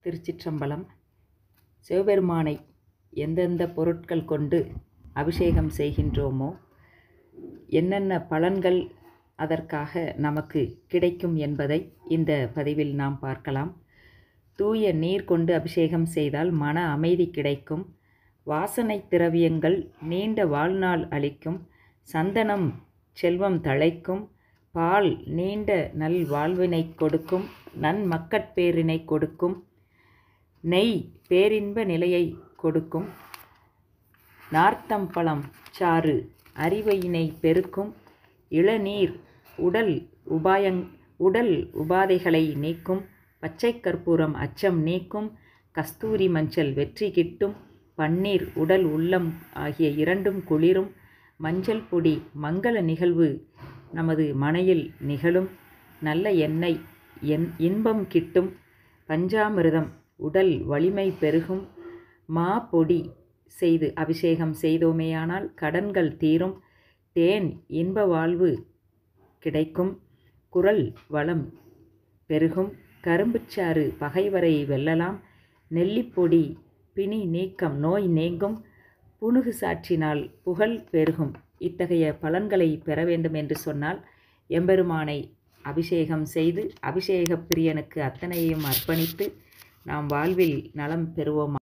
திருச்சிற்றம்பலம் சிவபெருமானை எந்தெந்த பொருட்கள் கொண்டு அபிஷேகம் செய்கின்றோமோ என்னென்ன பலன்கள் அதற்காக நமக்கு கிடைக்கும் என்பதை இந்த பதிவில் நாம் பார்க்கலாம் தூய நீர் கொண்டு அபிஷேகம் செய்தால் மன அமைதி கிடைக்கும் வாசனை திரவியங்கள் நீண்ட வாழ்நாள் அளிக்கும் சந்தனம் செல்வம் தழைக்கும் பால் நீண்ட நல் வாழ்வினை கொடுக்கும் நன்மக்கட்பேரினை கொடுக்கும் நெய் பேரின்ப நிலையை கொடுக்கும் நார்த்தம்பழம் சாறு அறிவையினை பெருக்கும் இளநீர் உடல் உபாயங் உடல் உபாதைகளை நீக்கும் பச்சை கற்பூரம் அச்சம் நீக்கும் கஸ்தூரி மஞ்சள் வெற்றி கிட்டும் பன்னீர் உடல் உள்ளம் ஆகிய இரண்டும் குளிரும் மஞ்சள் பொடி மங்கள நிகழ்வு நமது மனையில் நிகழும் நல்ல எண்ணெய் என் இன்பம் கிட்டும் பஞ்சாமிர்தம் உடல் வலிமை பெருகும் மா பொடி செய்து அபிஷேகம் செய்தோமேயானால் கடன்கள் தீரும் தேன் இன்ப வாழ்வு கிடைக்கும் குரல் வளம் பெருகும் கரும்புச்சாறு பகைவரை வெல்லலாம் நெல்லிப்பொடி பிணி நீக்கம் நோய் நீங்கும் புணுகு சாற்றினால் புகழ் பெருகும் இத்தகைய பலன்களை பெற வேண்டும் என்று சொன்னால் எம்பெருமானை அபிஷேகம் செய்து அபிஷேக பிரியனுக்கு அத்தனையும் அர்ப்பணித்து நாம் வாழ்வில் நலம் பெறுவோம்